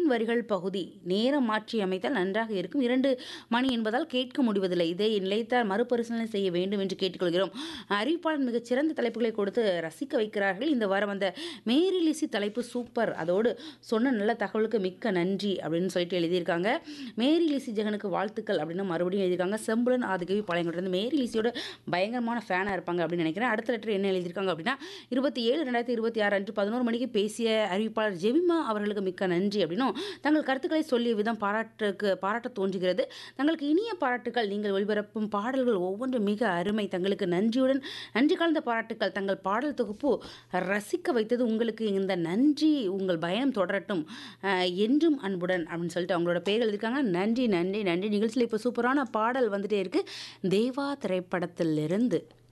வரிகள் பகுதி நேரம் மாற்றி அமைத்தால் நன்றாக இருக்கும் இரண்டு மணி என்பதால் கேட்க முடிவதில்லை இதை நிலைத்தால் மறுபரிசீலனை செய்ய வேண்டும் என்று கேட்டுக்கொள்கிறோம் அறிவிப்பாளர் மிகச் சிறந்த தலைப்புகளை கொடுத்து ரசிக்க வைக்கிறார்கள் இந்த வாரம் வந்த மேரி லிசி தலைப்பு சூப்பர் அதோடு சொன்ன நல்ல தகவலுக்கு மிக்க நன்றி அப்படின்னு சொல்லிட்டு எழுதியிருக்காங்க மேரி லிசி ஜெகனுக்கு வாழ்த்துக்கள் அப்படின்னு மறுபடியும் எழுதியிருக்காங்க செம்புலன் ஆதிகவி பாளையங்கோட்டிலிருந்து மேரி லிசியோட பயங்கரமான ஃபேனாக இருப்பாங்க அப்படின்னு நினைக்கிறேன் அடுத்த லெட்டர் என்ன எழுதியிருக்காங்க அப்படின்னா இருபத்தி ஏழு ரெண்டாயிரத்தி இருபத்தி ஆறு அன்று பதினோரு மணிக்கு பேசிய அறிவிப்பாளர் ஜெமிமா அவர்களுக்கு மிக்க நன்றி அப்படின்னும் தங்கள் கருத்துக்களை சொல்லிய விதம் பாராட்டுக்கு பாராட்ட தோன்றுகிறது தங்களுக்கு இனிய பாராட்டுகள் நீங்கள் ஒளிபரப்பும் பாடல்கள் ஒவ்வொன்றும் மிக அருமை தங்களுக்கு நன்றியுடன் நன்றி கலந்த பாராட்டுக்கள் தங்கள் பாடல் தொகுப்பு ரசிக்க வைத்தது உங்களுக்கு இந்த நன்றி உங்கள் பயணம் தொடரட்டும் அஹ், என்றும் அன்புடன் அப்படின்னு சொல்லிட்டு அவங்களோட பேர் எழுதியிருக்காங்க நன்றி நன்றி நன்றி நிகழ்ச்சியில் இப்போ சூப்பரான பாடல் வந்துட்டே இருக்கு தேவா திரைப்படத்திலிருந்து